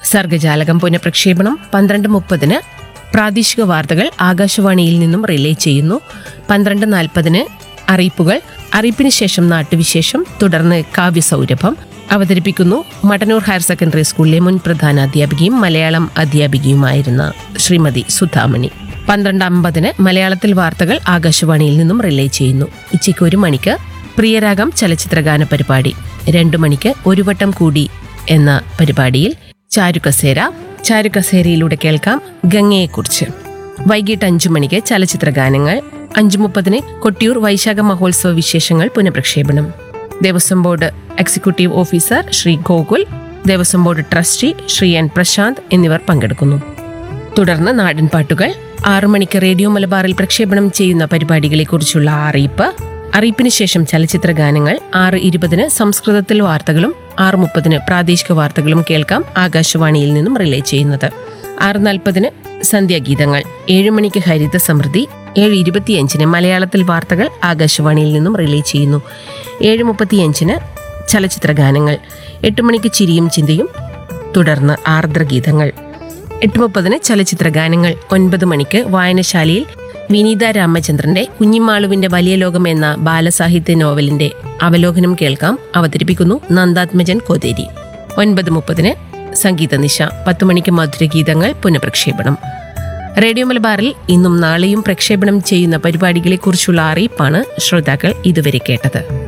സർഗജാലകം പുനഃപ്രക്ഷേപണം പന്ത്രണ്ട് മുപ്പതിന് പ്രാദേശിക വാർത്തകൾ ആകാശവാണിയിൽ നിന്നും റിലേ ചെയ്യുന്നു പന്ത്രണ്ട് നാൽപ്പതിന് അറിയിപ്പുകൾ അറിയിപ്പിന് ശേഷം നാട്ടുവിശേഷം തുടർന്ന് കാവ്യസൗരഭം അവതരിപ്പിക്കുന്നു മട്ടന്നൂർ ഹയർ സെക്കൻഡറി സ്കൂളിലെ മുൻ പ്രധാന അധ്യാപികയും മലയാളം അധ്യാപികയുമായിരുന്ന ശ്രീമതി സുധാമണി പന്ത്രണ്ട് അമ്പതിന് മലയാളത്തിൽ വാർത്തകൾ ആകാശവാണിയിൽ നിന്നും റിലേ ചെയ്യുന്നു ഉച്ചയ്ക്ക് ഒരു മണിക്ക് പ്രിയരാഗം ചലച്ചിത്രഗാന പരിപാടി രണ്ടു മണിക്ക് ഒരു വട്ടം കൂടി എന്ന പരിപാടിയിൽ ചാരുകസേര ചാരുകസേരയിലൂടെ കേൾക്കാം ഗംഗയെക്കുറിച്ച് വൈകിട്ട് അഞ്ചു മണിക്ക് ചലച്ചിത്ര ഗാനങ്ങൾ അഞ്ചു മുപ്പതിന് കൊട്ടിയൂർ വൈശാഖ മഹോത്സവ വിശേഷങ്ങൾ പുനഃപ്രക്ഷേപണം Devaswom board executive officer Sri Gokul Devaswom board trustee Sri N Prashanth എന്നിവർ പങ്കെടുക്കുന്നു തുടർന്ന് നാടൻ പാട്ടുകൾ ആറു മണിക്ക് റേഡിയോ മലബാറിൽ പ്രക്ഷേപണം ചെയ്യുന്ന പരിപാടികളെക്കുറിച്ചുള്ള അറിയിപ്പ് അറിയിപ്പിന് ശേഷം ചലച്ചിത്ര ഗാനങ്ങൾ ആറ് ഇരുപതിന് സംസ്കൃതത്തിൽ വാർത്തകളും ആറ് മുപ്പതിന് പ്രാദേശിക വാർത്തകളും കേൾക്കാം ആകാശവാണിയിൽ നിന്നും റിലേ ചെയ്യുന്നത് ആറ് നാൽപ്പതിന് സന്ധ്യാഗീതങ്ങൾ ഏഴ് മണിക്ക് ഹരിത സമൃദ്ധി ഏഴ് ഇരുപത്തിയഞ്ചിന് മലയാളത്തിൽ വാർത്തകൾ ആകാശവാണിയിൽ നിന്നും റിലേ ചെയ്യുന്നു ഏഴ് മുപ്പത്തിയഞ്ചിന് ചലച്ചിത്ര ഗാനങ്ങൾ എട്ട് മണിക്ക് ചിരിയും ചിന്തയും തുടർന്ന് ആർദ്രഗീതങ്ങൾ എട്ട് മുപ്പതിന് ചലച്ചിത്ര ഗാനങ്ങൾ ഒൻപത് മണിക്ക് വായനശാലയിൽ വിനീത രാമചന്ദ്രന്റെ കുഞ്ഞിമാളുവിന്റെ വലിയ ലോകം എന്ന ബാലസാഹിത്യ നോവലിന്റെ അവലോകനം കേൾക്കാം അവതരിപ്പിക്കുന്നു നന്ദാത്മജൻ കോതേരി ഒൻപത് മുപ്പതിന് സംഗീത നിശ പത്ത് മണിക്ക് മധുരഗീതങ്ങൾ പുനഃപ്രക്ഷേപണം റേഡിയോ മലബാറിൽ ഇന്നും നാളെയും പ്രക്ഷേപണം ചെയ്യുന്ന പരിപാടികളെക്കുറിച്ചുള്ള അറിയിപ്പാണ് ശ്രോതാക്കൾ ഇതുവരെ കേട്ടത്